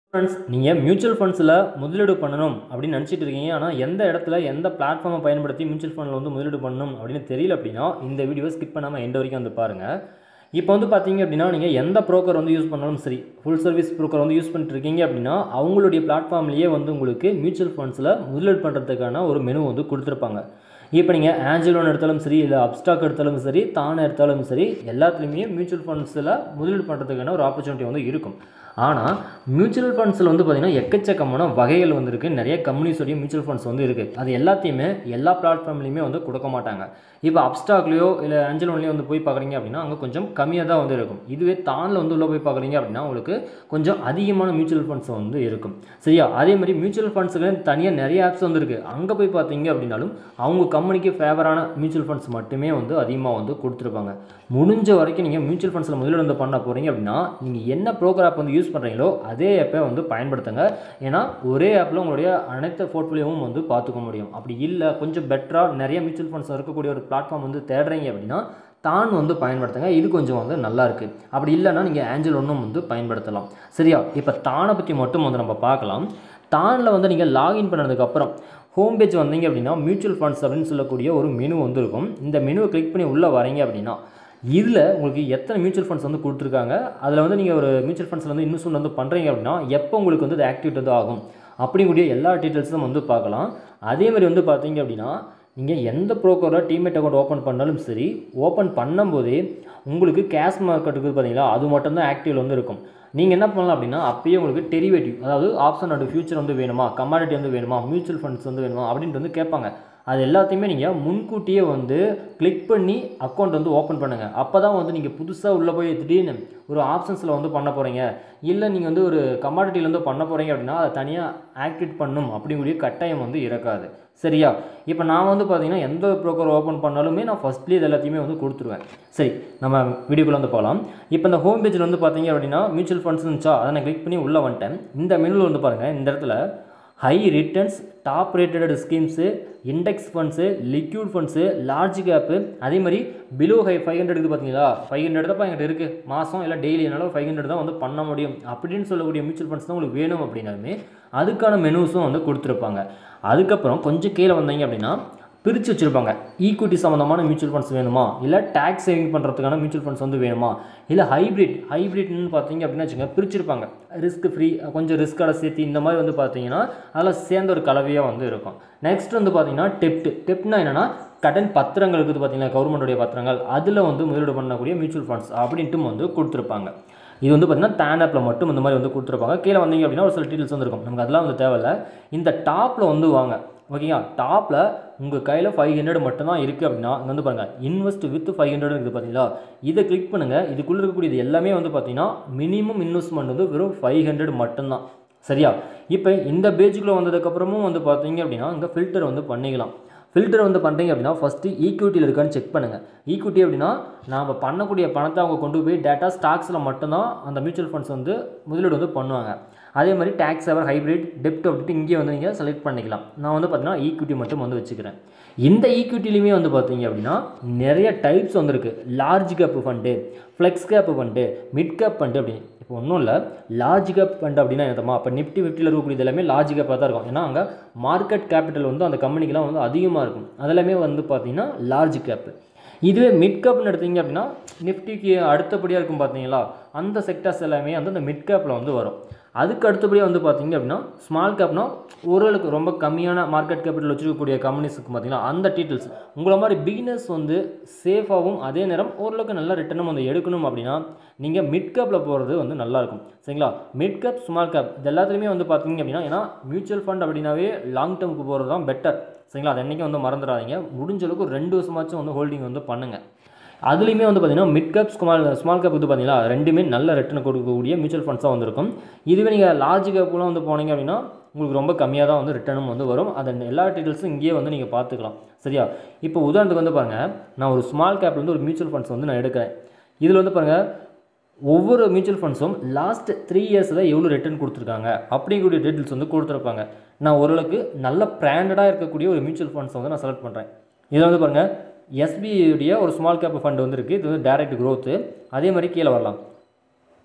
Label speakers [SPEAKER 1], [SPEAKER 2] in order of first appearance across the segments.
[SPEAKER 1] friends நீங்கள் mutual ஃபண்ட்ஸில் முதலீடு பண்ணணும் அப்படின்னு நினச்சிட்டு இருக்கீங்க ஆனால் எந்த இடத்துல எந்த பிளாட்ஃபார்மை பயன்படுத்தி மியூச்சுவல் ஃபண்டில் வந்து முதலீடு பண்ணணும் அப்படின்னு தெரியல அப்படின்னா இந்த வீடியோ ஸ்கிப் பண்ணாமல் எண்ட் வரைக்கும் வந்து பாருங்கள் இப்போ வந்து பார்த்தீங்க அப்படின்னா நீங்கள் எந்த ப்ரோக்கர் வந்து யூஸ் பண்ணாலும் சரி ஃபுல் சர்வீஸ் ப்ரோக்கர் வந்து யூஸ் பண்ணிட்டு இருக்கீங்க அப்படின்னா அவங்களுடைய பிளாட்ஃபார்ம்லேயே வந்து உங்களுக்கு மியூச்சுவல் ஃபண்ட்ஸில் முதலீடு பண்ணுறதுக்கான ஒரு மெனு வந்து கொடுத்துருப்பாங்க இப்போ நீங்கள் ஆஞ்சல் லோன் எடுத்தாலும் சரி இல்லை அப்ஸ்டாக் எடுத்தாலும் சரி தான் எடுத்தாலும் சரி எல்லாத்துலேயுமே மியூச்சுவல் ஃபண்ட்ஸில் முதலீடு பண்ணுறதுக்கான ஒரு ஆப்பர்ச்சுனிட்டி வந்து இருக்கும் ஆனால் மியூச்சுவல் ஃபண்ட்ஸில் வந்து பார்த்திங்கன்னா எக்கச்சக்கமான வகைகள் வந்து இருக்குது நிறைய கம்பெனிஸோடைய மியூச்சுவல் ஃபண்ட்ஸ் வந்து இருக்குது அது எல்லாத்தையுமே எல்லா பிளாட்ஃபார்ம்லேயுமே வந்து கொடுக்க மாட்டாங்க இப்போ அப்ஸ்டாக்லேயோ இல்லை ஆஞ்சல் லோன்லேயோ வந்து போய் பார்க்குறீங்க அப்படின்னா அங்கே கொஞ்சம் கம்மியாக தான் வந்து இருக்கும் இதுவே தானில் வந்து உள்ளே போய் பார்க்குறீங்க அப்படின்னா உங்களுக்கு கொஞ்சம் அதிகமான மியூச்சுவல் ஃபண்ட்ஸ் வந்து இருக்கும் சரியா அதே மாதிரி மியூச்சுவல் ஃபண்ட்ஸுக்கு தனியாக நிறைய ஆப்ஸ் வந்து இருக்குது அங்கே போய் பார்த்தீங்க அப்படின்னாலும் அவங்க கம்பெனிக்கு ஃபேவரான மியூச்சுவல் ஃபண்ட்ஸ் மட்டுமே வந்து அதிகமாக வந்து கொடுத்துருப்பாங்க முடிஞ்ச வரைக்கும் நீங்கள் மியூச்சுவல் ஃபண்ட்ஸில் முதலீடு வந்து பண்ண போகிறீங்க அப்படின்னா நீங்கள் என்ன ப்ரோக்கர் ஆப் வந்து யூஸ் பண்ணுறீங்களோ அதே ஆப்பை வந்து பயன்படுத்துங்க ஏன்னா ஒரே ஆப்பில் உங்களுடைய அனைத்து போர்ட்ஃபோலியோவும் வந்து பார்த்துக்க முடியும் அப்படி இல்லை கொஞ்சம் பெட்டராக நிறைய மியூச்சுவல் ஃபண்ட்ஸ் இருக்கக்கூடிய ஒரு பிளாட்ஃபார்ம் வந்து தேடுறீங்க அப்படின்னா தான் வந்து பயன்படுத்துங்க இது கொஞ்சம் வந்து நல்லா இருக்குது அப்படி இல்லைன்னா நீங்கள் ஆஞ்சல் ஒன்றும் வந்து பயன்படுத்தலாம் சரியா இப்போ தானை பற்றி மட்டும் வந்து நம்ம பார்க்கலாம் தானில் வந்து நீங்கள் லாகின் பண்ணதுக்கப்புறம் ஹோம் பேஜ் வந்தீங்க அப்படின்னா மியூச்சுவல் ஃபண்ட்ஸ் அப்படின்னு சொல்லக்கூடிய ஒரு மெனு வந்து இருக்கும் இந்த மெனுவை கிளிக் பண்ணி உள்ளே வரீங்க அப்படின்னா இதில் உங்களுக்கு எத்தனை மியூச்சுவல் ஃபண்ட்ஸ் வந்து கொடுத்துருக்காங்க அதில் வந்து நீங்கள் ஒரு மியூச்சுவல் ஃபண்ட்ஸில் வந்து இன்வெஸ்ட்மெண்ட் வந்து பண்ணுறீங்க அப்படின்னா எப்போ உங்களுக்கு வந்து அது ஆக்டிவேட் வந்து ஆகும் அப்படிங்கூடிய எல்லா டீட்டெயில்ஸும் வந்து பார்க்கலாம் அதே மாதிரி வந்து பார்த்தீங்க அப்படின்னா நீங்கள் எந்த ப்ரோக்கரில் டீமேட் அக்கௌண்ட் ஓப்பன் பண்ணாலும் சரி ஓப்பன் பண்ணும்போதே உங்களுக்கு கேஷ் மார்க்கெட்டுக்கு பார்த்தீங்களா அது மட்டும்தான் ஆக்டிவில் வந்து இருக்கும் நீங்கள் என்ன பண்ணலாம் அப்படின்னா அப்பயே உங்களுக்கு டெரிவேட்டிவ் அதாவது ஆப்ஷன் அண்ட் ஃபியூச்சர் வந்து வேணுமா கமாடிட்டி வந்து வேணுமா மியூச்சுவல் ஃபண்ட்ஸ் வந்து வேணுமா அப்படின்ட்டு வந்து கேட்பாங்க அது எல்லாத்தையுமே நீங்கள் முன்கூட்டியே வந்து கிளிக் பண்ணி அக்கௌண்ட் வந்து ஓப்பன் பண்ணுங்கள் அப்போ தான் வந்து நீங்கள் புதுசாக உள்ளே போய் திடீர்னு ஒரு ஆப்ஷன்ஸில் வந்து பண்ண போகிறீங்க இல்லை நீங்கள் வந்து ஒரு கமாடிட்டிலேருந்து பண்ண போகிறீங்க அப்படின்னா அதை தனியாக ஆக்டிவேட் பண்ணும் அப்படிங்கக்கூடிய கட்டாயம் வந்து இருக்காது சரியா இப்போ நான் வந்து பார்த்தீங்கன்னா எந்த ப்ரோக்கர் ஓப்பன் பண்ணாலுமே நான் ஃபஸ்ட்லேயே இது எல்லாத்தையுமே வந்து கொடுத்துருவேன் சரி நம்ம வீடியோக்குள்ளே வந்து போகலாம் இப்போ இந்த ஹோம் பேஜில் வந்து பார்த்தீங்க அப்படின்னா மியூச்சுவல் ஃபண்ட்ஸ் இருந்துச்சா அதை நான் கிளிக் பண்ணி உள்ளே வந்துட்டேன் இந்த மெனுவில் வந்து பாருங்கள் இந்த இடத்துல high returns top rated schemes index funds liquid funds large cap அதே மாதிரி பிலோ ஹை ஃபைவ் ஹண்ட்ரட் இருக்குது பார்த்தீங்களா ஃபைவ் ஹண்ட்ரட் தான் என்கிட்ட இருக்குது மாதம் இல்லை டெய்லி என்னால் ஃபைவ் ஹண்ட்ரட் தான் வந்து பண்ண முடியும் அப்படின்னு சொல்லக்கூடிய மியூச்சுவல் ஃபண்ட்ஸ் தான் உங்களுக்கு வேணும் அப்படின்னாலுமே அதுக்கான மெனுஸும் வந்து கொடுத்துருப்பாங்க அதுக்கப்புறம் கொஞ்சம் கீழே வந்தீங்க அப்படின்னா பிரித்து வச்சுருப்பாங்க ஈக்விட்டி சம்மந்தமான மியூச்சுவல் ஃபண்ட்ஸ் வேணுமா இல்லை டேக்ஸ் சேவிங் பண்ணுறதுக்கான மியூச்சுவல் ஃபண்ட்ஸ் வந்து வேணுமா இல்லை ஹைப்ரிட் ஹைப்ரிட்னு பார்த்தீங்க அப்படின்னா வச்சுங்க பிரிச்சிருப்பாங்க ரிஸ்க் ஃப்ரீ கொஞ்சம் ரிஸ்க்கோட சேர்த்து இந்த மாதிரி வந்து பார்த்தீங்கன்னா அதில் சேர்ந்த ஒரு கலவையாக வந்து இருக்கும் நெக்ஸ்ட் வந்து பார்த்தீங்கன்னா டெப்ட் டெப்ட்னா என்னென்னா கடன் பத்திரங்கள் இருக்குது பார்த்தீங்கன்னா கவர்மெண்ட்டுடைய பத்திரங்கள் அதில் வந்து முதலீடு பண்ணக்கூடிய மியூச்சுவல் ஃபண்ட்ஸ் அப்படின்ட்டு வந்து கொடுத்துருப்பாங்க இது வந்து பார்த்திங்கன்னா டேன் ஆப்பில் மட்டும் இந்த மாதிரி வந்து கொடுத்துருப்பாங்க கீழே வந்தீங்க அப்படின்னா ஒரு சில டீட்டெயில்ஸ் வந்து இருக்கும் நமக்கு அதெல்லாம் வந்து தேவையில்ல இந்த டாப்பில் வந்து வாங்க ஓகேங்களா டாப்பில் உங்கள் கையில் ஃபைவ் ஹண்ட்ரட் மட்டும்தான் இருக்குது அப்படின்னா இங்கே வந்து பாருங்கள் இன்வெஸ்ட் வித் ஃபைவ் ஹண்ட்ரட் இருக்குது பார்த்தீங்களா இதை கிளிக் பண்ணுங்கள் இதுக்குள்ளே இருக்கக்கூடியது எல்லாமே வந்து பார்த்தீங்கன்னா மினிமம் இன்வெஸ்ட்மெண்ட் வந்து வெறும் ஃபைவ் ஹண்ட்ரட் மட்டும்தான் சரியா இப்போ இந்த பேஜுக்குள்ளே வந்ததுக்கப்புறமும் வந்து பார்த்தீங்க அப்படின்னா இங்கே ஃபில்டர் வந்து பண்ணிக்கலாம் ஃபில்டர் வந்து பண்ணுறீங்க அப்படின்னா ஃபஸ்ட்டு ஈக்விட்டியில் இருக்கான்னு செக் பண்ணுங்கள் ஈக்விட்டி அப்படின்னா நாம் பண்ணக்கூடிய பணத்தை அவங்க கொண்டு போய் டேட்டா ஸ்டாக்ஸில் மட்டும்தான் அந்த மியூச்சுவல் ஃபண்ட்ஸ் வந்து முதலீடு வந்து பண்ணுவாங்க அதே மாதிரி டேக்ஸ் அவர் ஹைப்ரிட் டெப்ட் அப்படின்ட்டு இங்கே வந்து நீங்கள் செலக்ட் பண்ணிக்கலாம் நான் வந்து பார்த்தீங்கன்னா ஈக்விட்டி மட்டும் வந்து வச்சுக்கிறேன் இந்த ஈக்விட்டிலையுமே வந்து பார்த்தீங்க அப்படின்னா நிறைய டைப்ஸ் வந்துருக்கு large cap fund flexi cap fund mid cap fund அப்படின்னு இப்போ ஒன்றும் இல்லை லார்ஜ் கேப் ஃபண்ட் அப்படின்னா என்னமா அப்போ நிஃப்டி ஃபிஃப்டியில் இருக்கக்கூடியது எல்லாமே லார்ஜ் கேப்பாக தான் இருக்கும் ஏன்னா அங்கே மார்க்கெட் கேபிட்டல் வந்து அந்த கம்பெனிக்கெலாம் வந்து அதிகமாக இருக்கும் அதெல்லாமே வந்து பார்த்தீங்கன்னா லார்ஜ் கேப்பு இதுவே மிட் கேப்னு எடுத்தீங்க அப்படின்னா நிஃப்டிக்கு அடுத்தபடியாக இருக்கும் பார்த்தீங்களா அந்த செக்டர்ஸ் எல்லாமே வந்து அந்த மிட் கேப்பில் வந்து வரும் அதுக்கு அடுத்தபடியாக வந்து பார்த்தீங்க அப்படின்னா ஸ்மால் கேப்னா ஓரளவுக்கு ரொம்ப கம்மியான மார்க்கெட் கேபிட்டல் வச்சுருக்கக்கூடிய கம்பெனிஸுக்கு பார்த்தீங்கன்னா அந்த டீட்டெயில்ஸ் உங்களை மாதிரி பிகினர்ஸ் வந்து சேஃபாகவும் அதே நேரம் ஓரளவுக்கு நல்ல ரிட்டர்னும் வந்து எடுக்கணும் அப்படின்னா நீங்கள் மிட் கேப்பில் போகிறது வந்து நல்லாயிருக்கும் சரிங்களா மிட் கேப் ஸ்மால் கேப் இது எல்லாத்துலேயுமே வந்து பார்த்தீங்க அப்படின்னா ஏன்னா மியூச்சுவல் ஃபண்ட் அப்படின்னாவே லாங் டேர்முக்கு போகிறது தான் பெட்டர் சரிங்களா அது என்றைக்கும் வந்து மறந்துடாதீங்க முடிஞ்ச அளவுக்கு ரெண்டு வருஷமாச்சும் வந்து ஹோல்டிங் வந்து பண்ணுங்கள் அதுலேயுமே வந்து பார்த்தீங்கன்னா mid cap small small cap வந்து பார்த்தீங்களா ரெண்டுமே நல்ல ரிட்டர்ன் கொடுக்கக்கூடிய மியூச்சுவல் ஃபண்ட்ஸாக வந்திருக்கும் இதுவே நீங்கள் லார்ஜ் கேப்லாம் வந்து போனீங்க அப்படின்னா உங்களுக்கு ரொம்ப கம்மியாக தான் வந்து ரிட்டர்னும் வந்து வரும் அதை எல்லா டீட்டெயில்ஸும் இங்கேயே வந்து நீங்கள் பார்த்துக்கலாம் சரியா இப்போ உதாரணத்துக்கு வந்து பாருங்கள் நான் ஒரு ஸ்மால் கேப்ல வந்து ஒரு மியூச்சுவல் ஃபண்ட்ஸ் வந்து நான் எடுக்கிறேன் இதில் வந்து பாருங்கள் ஒவ்வொரு மியூச்சுவல் ஃபண்ட்ஸும் லாஸ்ட் த்ரீ இயர்ஸில் எவ்வளோ ரிட்டர்ன் கொடுத்துருக்காங்க அப்படிங்கக்கூடிய டீட்டெயில்ஸ் வந்து கொடுத்துருப்பாங்க நான் ஓரளவுக்கு நல்ல பிராண்டடாக இருக்கக்கூடிய ஒரு மியூச்சுவல் ஃபண்ட்ஸ் வந்து நான் செலக்ட் பண்ணுறேன் இதில் வந்து பாருங்கள் எஸ்பிஐடைய ஒரு ஸ்மால் கேப் ஃபண்ட் வந்து இருக்குது இது வந்து டைரக்ட் growth அதே மாதிரி கீழே வரலாம்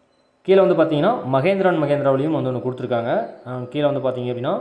[SPEAKER 1] கீழே வந்து பார்த்தீங்கன்னா மகேந்திரன் மகேந்திராவிலையும் வந்து ஒன்று கொடுத்துருக்காங்க அஹ் கீழே வந்து பார்த்தீங்க அப்படின்னா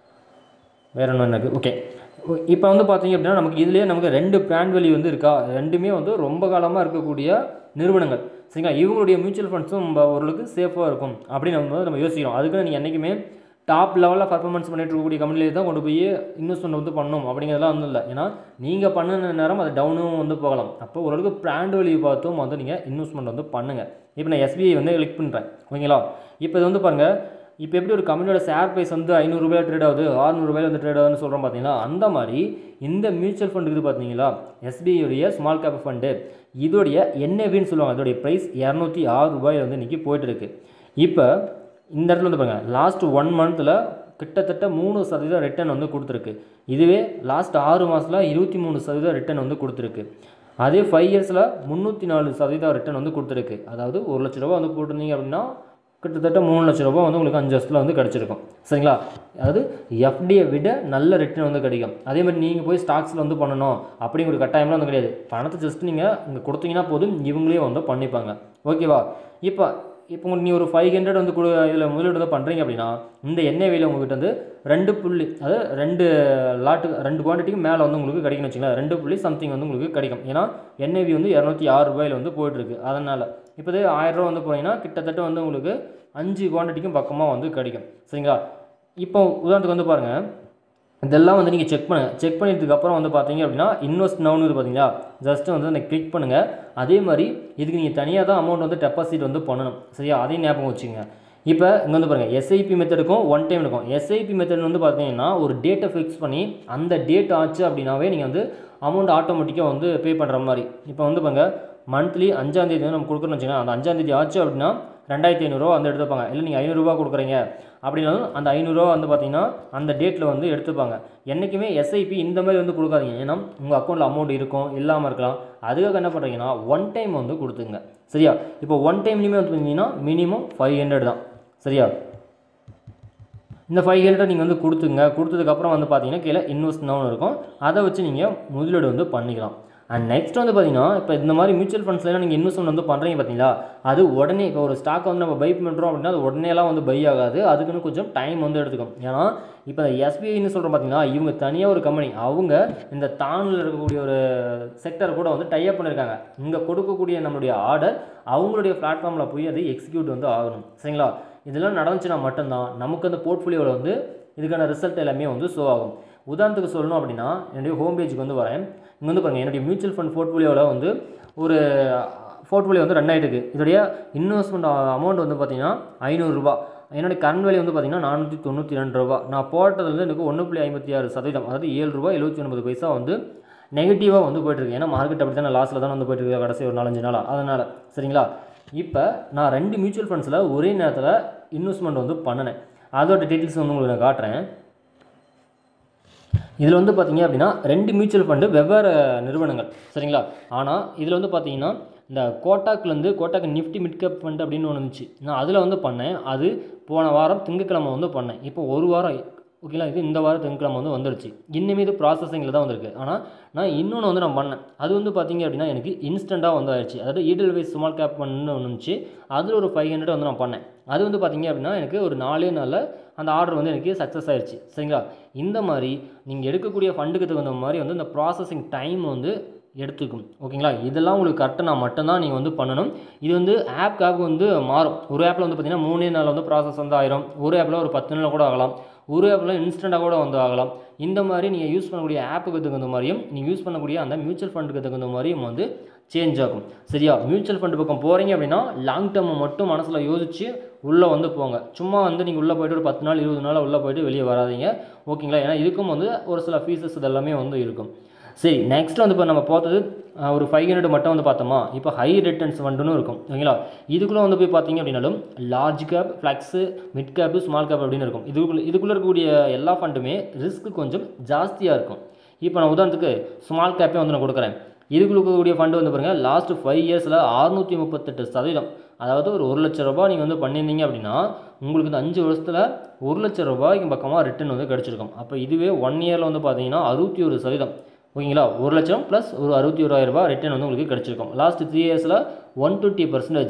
[SPEAKER 1] வேற ஒன்று எனக்கு ஓகே இப்போ வந்து பார்த்தீங்க அப்படின்னா நமக்கு இதுலேயே நமக்கு ரெண்டு பிராண்ட் வேல்யூ வந்து இருக்கா ரெண்டுமே வந்து ரொம்ப காலமாக இருக்கக்கூடிய நிறுவனங்கள் சரிங்களா இவங்களுடைய மியூச்சுவல் ஃபண்ட்ஸும் நம்ம ஓரளவுக்கு சேஃபாக இருக்கும் அப்படின்னு நம்ம வந்து நம்ம யோசிக்கிறோம் அதுக்கு நீங்கள் என்றைக்குமே டாப் லெவலில் பர்ஃபார்மன்ஸ் பண்ணிட்டு இருக்கக்கூடிய கம்பெனிலே தான் கொண்டு போய் இன்வெஸ்ட்மெண்ட் வந்து பண்ணணும் அப்படிங்கிறதுலாம் வந்து இல்லை ஏன்னா நீங்கள் பண்ணின நேரம் அது டவுனும் வந்து போகலாம் அப்போ ஓரளவுக்கு பிராண்ட் வேல்யூ பார்த்தும் வந்து நீங்கள் இன்வெஸ்ட்மெண்ட் வந்து பண்ணுங்கள் இப்போ நான் எஸ்பிஐ வந்து கிளிக் பண்ணுறேன் ஓகேங்களா இப்போ இது வந்து பாருங்கள் இப்போ எப்படி ஒரு கம்பெனியோட ஷேர் ப்ரைஸ் வந்து ஐநூறுரூபாய் ட்ரேட் ஆகுது ஆறுநூறுபாயில் வந்து ட்ரேட் ஆகுதுன்னு சொல்கிறோம் பார்த்தீங்களா அந்த மாதிரி இந்த மியூச்சுவல் ஃபண்ட் இருக்குது பார்த்தீங்களா எஸ்பிஐடைய ஸ்மால் கேப் ஃபண்டு இதோடைய என்ஏவின்னு சொல்லுவாங்க அதோடைய ப்ரைஸ் இரநூத்தி ஆறு ரூபாயில் வந்து இன்றைக்கி போயிட்டு இருக்கு இப்போ இந்த இடத்துல வந்து பாருங்கள் லாஸ்ட் ஒன் மந்த்தில் கிட்டத்தட்ட மூணு சதவீதம் ரிட்டர்ன் வந்து கொடுத்துருக்கு இதுவே லாஸ்ட் ஆறு மாதத்தில் இருபத்தி மூணு சதவீதம் ரிட்டர்ன் வந்து கொடுத்துருக்கு அதே ஃபைவ் இயர்ஸில் முந்நூற்றி நாலு சதவீதம் ரிட்டர்ன் வந்து கொடுத்துருக்கு அதாவது ஒரு லட்ச ரூபா வந்து போட்டிருந்தீங்க அப்படின்னா கிட்டத்தட்ட மூணு லட்ச ரூபா வந்து உங்களுக்கு அஞ்சு வருஷத்தில் வந்து கிடச்சிருக்கும் சரிங்களா அதாவது எஃப்டியை விட நல்ல ரிட்டர்ன் வந்து கிடைக்கும் அதே மாதிரி நீங்கள் போய் ஸ்டாக்ஸில் வந்து பண்ணணும் அப்படிங்கிற ஒரு கட்டாயம்லாம் வந்து கிடையாது பணத்தை ஜஸ்ட் நீங்கள் இங்கே கொடுத்தீங்கன்னா போதும் இவங்களே வந்து பண்ணிப்பாங்க ஓகேவா இப்போ இப்போ உங்களுக்கு நீ ஒரு ஃபைவ் ஹண்ட்ரட் வந்து கொடு இதில் முதலீடு வந்து பண்ணுறீங்க அப்படின்னா இந்த எண்ணெய் விலை உங்ககிட்ட வந்து ரெண்டு புள்ளி அதாவது ரெண்டு லாட்டு ரெண்டு குவான்டிட்டிக்கு மேலே வந்து உங்களுக்கு கிடைக்கும்னு வச்சுங்களேன் ரெண்டு புள்ளி சம்திங் வந்து உங்களுக்கு கிடைக்கும் ஏன்னா எண்ணெய் வந்து இரநூத்தி ஆறு ரூபாயில் வந்து போயிட்டுருக்கு அதனால் இப்போ இது ஆயிரம் ரூபா வந்து போனீங்கன்னா கிட்டத்தட்ட வந்து உங்களுக்கு அஞ்சு குவான்டிட்டிக்கும் பக்கமாக வந்து கிடைக்கும் சரிங்களா இப்போ உதாரணத்துக்கு வந்து பாருங்கள் இதெல்லாம் வந்து நீங்கள் செக் பண்ணுங்கள் செக் பண்ணதுக்கு அப்புறம் வந்து பார்த்தீங்க அப்படின்னா இன்வெஸ்ட் நவுன்னு பார்த்தீங்களா ஜஸ்ட் வந்து அந்த கிளிக் பண்ணுங்கள் அதே மாதிரி இதுக்கு நீங்கள் தனியாக தான் அமௌண்ட் வந்து டெபாசிட் வந்து பண்ணணும் சரியா அதையும் ஞாபகம் வச்சுங்க இப்போ இங்கே வந்து பாருங்கள் எஸ்ஐபி மெத்தடுக்கும் ஒன் டைம் இருக்கும் எஸ்ஐபி மெத்தட் வந்து பார்த்தீங்கன்னா ஒரு டேட்டை ஃபிக்ஸ் பண்ணி அந்த டேட் ஆச்சு அப்படின்னாவே நீங்கள் வந்து அமௌண்ட் ஆட்டோமேட்டிக்காக வந்து பே பண்ணுற மாதிரி இப்போ வந்து பாருங்க மந்த்லி அஞ்சாந்தேதி வந்து நம்ம கொடுக்குறோம்னு வச்சுக்கோங்க அந்த அஞ்சாந்தேதி ஆச்சு அப்படின்னா ரெண்டாயிரத்தி ஐநூறுரூவா வந்து எடுத்துப்பாங்க இல்லை நீங்கள் ஐநூறுரூவா கொடுக்குறீங்க அப்படின்னாலும் அந்த ஐநூறுரூவா வந்து பார்த்தீங்கன்னா அந்த டேட்டில் வந்து எடுத்துப்பாங்க என்றைக்குமே எஸ்ஐபி இந்த மாதிரி வந்து கொடுக்காதீங்க ஏன்னா உங்கள் அக்கௌண்ட்டில் அமௌண்ட் இருக்கும் இல்லாமல் இருக்கலாம் அதுக்காக என்ன பண்ணுறீங்கன்னா ஒன் டைம் வந்து கொடுத்துங்க சரியா இப்போ ஒன் டைம்லேயுமே வந்து பார்த்தீங்கன்னா மினிமம் ஃபைவ் ஹண்ட்ரட் தான் சரியா இந்த ஃபைவ் ஹண்ட்ரட் நீங்கள் வந்து கொடுத்துங்க கொடுத்ததுக்கப்புறம் வந்து பார்த்தீங்கன்னா கீழே இன்வெஸ்ட் நவுன் இருக்கும் அதை வச்சு நீங்கள் முதலீடு வந்து பண்ணிக்கலாம் அண்ட் நெக்ஸ்ட் வந்து பார்த்தீங்கன்னா இப்போ இந்த மாதிரி மியூச்சுவல் ஃபண்ட்ஸ்லாம் நீங்கள் இன்வெஸ்ட்மெண்ட் வந்து பண்ணுறீங்க பார்த்தீங்களா அது உடனே இப்போ ஒரு ஸ்டாக் வந்து நம்ம பை பண்ணுறோம் அப்படின்னா அது உடனேலாம் வந்து பை ஆகாது அதுக்குன்னு கொஞ்சம் டைம் வந்து எடுத்துக்கும் ஏன்னா இப்போ எஸ்பிஐன்னு சொல்கிறோம் பார்த்தீங்கன்னா இவங்க தனியாக ஒரு கம்பெனி அவங்க இந்த தானில் இருக்கக்கூடிய ஒரு செக்டர் கூட வந்து டைப் பண்ணியிருக்காங்க இங்கே கொடுக்கக்கூடிய நம்மளுடைய ஆர்டர் அவங்களுடைய பிளாட்ஃபார்மில் போய் அது எக்ஸிக்யூட் வந்து ஆகணும் சரிங்களா இதெல்லாம் நடந்துச்சுன்னா மட்டும்தான் நமக்கு அந்த போர்ட்ஃபோலியோவில் வந்து இதுக்கான ரிசல்ட் எல்லாமே வந்து ஷோ ஆகும் உதாரணத்துக்கு சொல்லணும் அப்படின்னா என்னுடைய ஹோம் பேஜுக்கு வந்து வரேன் இங்கே வந்து பாருங்கள் என்னுடைய மியூச்சுவல் ஃபண்ட் போர்ட்ஃபோலியோவில் வந்து ஒரு போர்ட்ஃபோலியோ வந்து ரன் ஆகிட்டு இருக்கு இதோடைய இன்வெஸ்ட்மெண்ட் அமௌண்ட் வந்து பார்த்தீங்கன்னா ஐநூறுரூபா என்னுடைய கரண்ட் வேல்யூ வந்து பார்த்தீங்கன்னா நானூற்றி தொண்ணூற்றி ரெண்டு ரூபா நான் போட்டதுலேருந்து எனக்கு ஒன்று புள்ளி ஐம்பத்தி ஆறு சதவீதம் அதாவது ஏழு ரூபா எழுபத்தி ஒன்பது பைசா வந்து நெகட்டிவாக வந்து போயிட்டுருக்கு ஏன்னா மார்க்கெட் அப்படி தான் லாஸில் தான் வந்து போயிட்டுருக்கு கடைசி ஒரு நாலஞ்சு நாளாக அதனால் சரிங்களா இப்போ நான் ரெண்டு மியூச்சுவல் ஃபண்ட்ஸில் ஒரே நேரத்தில் இன்வெஸ்ட்மெண்ட் வந்து பண்ணினேன் அதோட டீட்டெயில்ஸ் வந்து உங்களுக்கு நான் காட்டுறேன் இதில் வந்து பார்த்தீங்க அப்படின்னா ரெண்டு மியூச்சுவல் ஃபண்டு வெவ்வேறு நிறுவனங்கள் சரிங்களா ஆனால் இதில் வந்து பார்த்தீங்கன்னா இந்த கோட்டாக்லேருந்து கோட்டாக்கு நிஃப்டி மிட் கேப் ஃபண்ட் அப்படின்னு ஒன்று இருந்துச்சு நான் அதில் வந்து பண்ணேன் அது போன வாரம் திங்கக்கிழமை வந்து பண்ணேன் இப்போ ஒரு வாரம் ஓகேங்களா இது இந்த வாரம் திங்கக்கிழமை வந்து வந்துருச்சு இன்னுமே இது ப்ராசஸிங்கில் தான் வந்திருக்கு ஆனால் நான் இன்னொன்று வந்து நான் பண்ணேன் அது வந்து பார்த்தீங்க அப்படின்னா எனக்கு இன்ஸ்டண்ட்டாக வந்து ஆயிடுச்சு அதாவது ஈடல் வைஸ் ஸ்மால் கேப் பண்ணு ஒன்று இருந்துச்சு அதில் ஒரு ஃபைவ் ஹண்ட்ரட் வந்து நான் பண்ணேன் அது வந்து பார்த்தீங்க அப்படின்னா எனக்கு ஒரு நாலே நாளில் அந்த ஆர்டர் வந்து எனக்கு சக்ஸஸ் ஆயிடுச்சு சரிங்களா இந்த மாதிரி நீங்கள் எடுக்கக்கூடிய ஃபண்டுக்கு தகுந்த மாதிரி வந்து இந்த ப்ராசஸிங் டைம் வந்து எடுத்துக்கும் ஓகேங்களா இதெல்லாம் உங்களுக்கு கரெக்டாக மட்டும்தான் நீங்கள் வந்து பண்ணணும் இது வந்து ஆப் ஆப் வந்து மாறும் ஒரு ஆப்பில் வந்து பார்த்தீங்கன்னா மூணே நாள் வந்து ப்ராசஸ் வந்து ஆயிரும் ஒரு ஆப்பில் ஒரு பத்து நாள் கூட ஆகலாம் ஒரு ஆப்பில் இன்ஸ்டண்ட்டாக கூட வந்து ஆகலாம் இந்த மாதிரி நீங்கள் யூஸ் பண்ணக்கூடிய ஆப்புக்கு தகுந்த மாதிரியும் நீங்கள் யூஸ் பண்ணக்கூடிய அந்த மியூச்சுவல் ஃபண்டுக்கு தகுந்த மாதிரியும் வந்து சேஞ்ச் ஆகும் சரியா மியூச்சுவல் ஃபண்டு பக்கம் போகிறீங்க அப்படின்னா லாங் டேர்மை மட்டும் மனசில் யோசிச்சு உள்ளே வந்து போங்க சும்மா வந்து நீங்கள் உள்ளே போயிட்டு ஒரு பத்து நாள் இருபது நாள் உள்ளே போயிட்டு வெளியே வராதீங்க ஓகேங்களா ஏன்னா இதுக்கும் வந்து ஒரு சில ஃபீஸஸ் இதெல்லாமே வந்து இருக்கும் சரி நெக்ஸ்ட் வந்து இப்போ நம்ம பார்த்தது அஹ், ஒரு ஃபைவ் ஹண்ட்ரட் மட்டும் வந்து பார்த்தோமா இப்போ ஹை ரிட்டர்ன்ஸ் ஃபண்டுன்னு இருக்கும் ஓகேங்களா இதுக்குள்ளே வந்து போய் பார்த்தீங்க அப்படின்னாலும் large cap flexi mid cap small cap அப்படின்னு இருக்கும் இதுக்குள்ள இதுக்குள்ளே இருக்கக்கூடிய எல்லா ஃபண்டுமே ரிஸ்க் கொஞ்சம் ஜாஸ்தியாக இருக்கும் இப்போ நான் உதாரணத்துக்கு ஸ்மால் கேப்பே வந்து நான் கொடுக்குறேன் இதுக்குள்ள இருக்கக்கூடிய ஃபண்டு வந்து பாருங்கள் லாஸ்ட் ஃபைவ் இயர்ஸில் அறுநூற்றி முப்பத்தெட்டு சதவீதம் அதாவது ஒரு ஒரு லட்ச ரூபாய் நீங்கள் வந்து பண்ணியிருந்தீங்க அப்படின்னா உங்களுக்கு இந்த அஞ்சு வருஷத்தில் ஒரு லட்ச ரூபாய்க்கு பக்கமாக ரிட்டர்ன் வந்து கிடச்சிருக்கும் அப்போ இதுவே ஒன் இயரில் வந்து பார்த்தீங்கன்னா அறுபத்தி ஒரு சதவீதம் ஓகேங்களா ஒரு லட்சம் ப்ளஸ் ஒரு அறுபத்தி ஓராயிரம் ரூபாய் ரிட்டர்ன் வந்து உங்களுக்கு கிடச்சிருக்கும் லாஸ்ட் த்ரீ இயர்ஸில் ஒன் டுவெண்ட்டி பர்சன்டேஜ்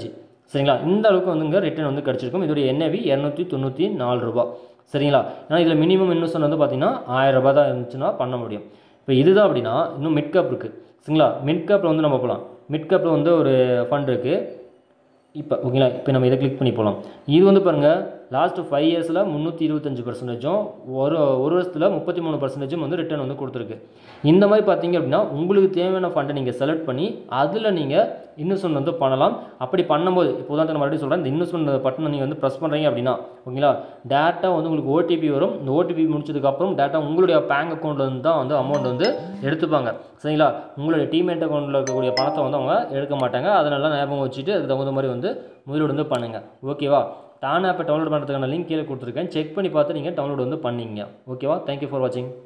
[SPEAKER 1] சரிங்களா இந்த அளவுக்கு வந்துங்க ரிட்டர்ன் வந்து கிடச்சிருக்கும் இதோடைய என்ஏவி இரநூத்தி தொண்ணூற்றி நாலு ரூபா சரிங்களா ஏன்னா இதில் மினிமம் இன்வெஸ்ட்மெண்ட் வந்து பார்த்தீங்கன்னா ஆயிரம் ரூபாய் தான் இருந்துச்சுன்னா பண்ண முடியும் இப்போ இதுதான் அப்படின்னா இன்னும் மிட் கேப் இருக்குது சரிங்களா மிட் கேப்பில் வந்து நம்ம போகலாம் மிட் கேப்பில் வந்து ஒரு ஃபண்ட் இருக்குது இப்போ ஓகேங்களா இப்போ நம்ம இதை கிளிக் பண்ணி போகலாம் இது வந்து பாருங்கள் லாஸ்ட் ஃபைவ் இயர்ஸில் முந்நூற்றி இருபத்தஞ்சு பர்சன்டேஜும் ஒரு ஒரு வருஷத்தில் முப்பத்தி மூணு பர்சன்டேஜும் வந்து ரிட்டர்ன் வந்து கொடுத்துருக்கு இந்த மாதிரி பார்த்தீங்க அப்படின்னா உங்களுக்கு தேவையான ஃபண்டை நீங்கள் செலக்ட் பண்ணி அதில் நீங்கள் இன்வெஸ்ட்மெண்ட் வந்து பண்ணலாம் அப்படி பண்ணும்போது இப்போ உதாரணத்துக்கு மறுபடியும் சொல்கிறேன் இந்த இன்வெஸ்ட்மெண்ட் பட்டன் நீங்கள் வந்து ப்ரெஸ் பண்ணுறீங்க அப்படின்னா ஓகேங்களா டேட்டா வந்து உங்களுக்கு ஓடிபி வரும் இந்த ஓடிபி முடிச்சதுக்கப்புறம் டேட்டா உங்களுடைய பேங்க் அக்கௌண்ட்லேருந்து தான் வந்து அமௌண்ட் வந்து எடுத்துப்பாங்க சரிங்களா உங்களுடைய டீமேட் அக்கௌண்ட்டில் இருக்கக்கூடிய பணத்தை வந்து அவங்க எடுக்க மாட்டாங்க அதனால ஞாபகம் வச்சுட்டு அதுக்கு தகுந்த மாதிரி வந்து முதலீடு வந்து பண்ணுங்கள் ஓகேவா டான் ஆப்பை டவுன்லோட் பண்ணுறதுக்கான லிங்க் கீழே கொடுத்துருக்கேன் செக் பண்ணி பார்த்து நீங்கள் டவுன்லோட் வந்து பண்ணிங்க ஓகேவா தேங்க்யூ ஃபார் வாட்சிங்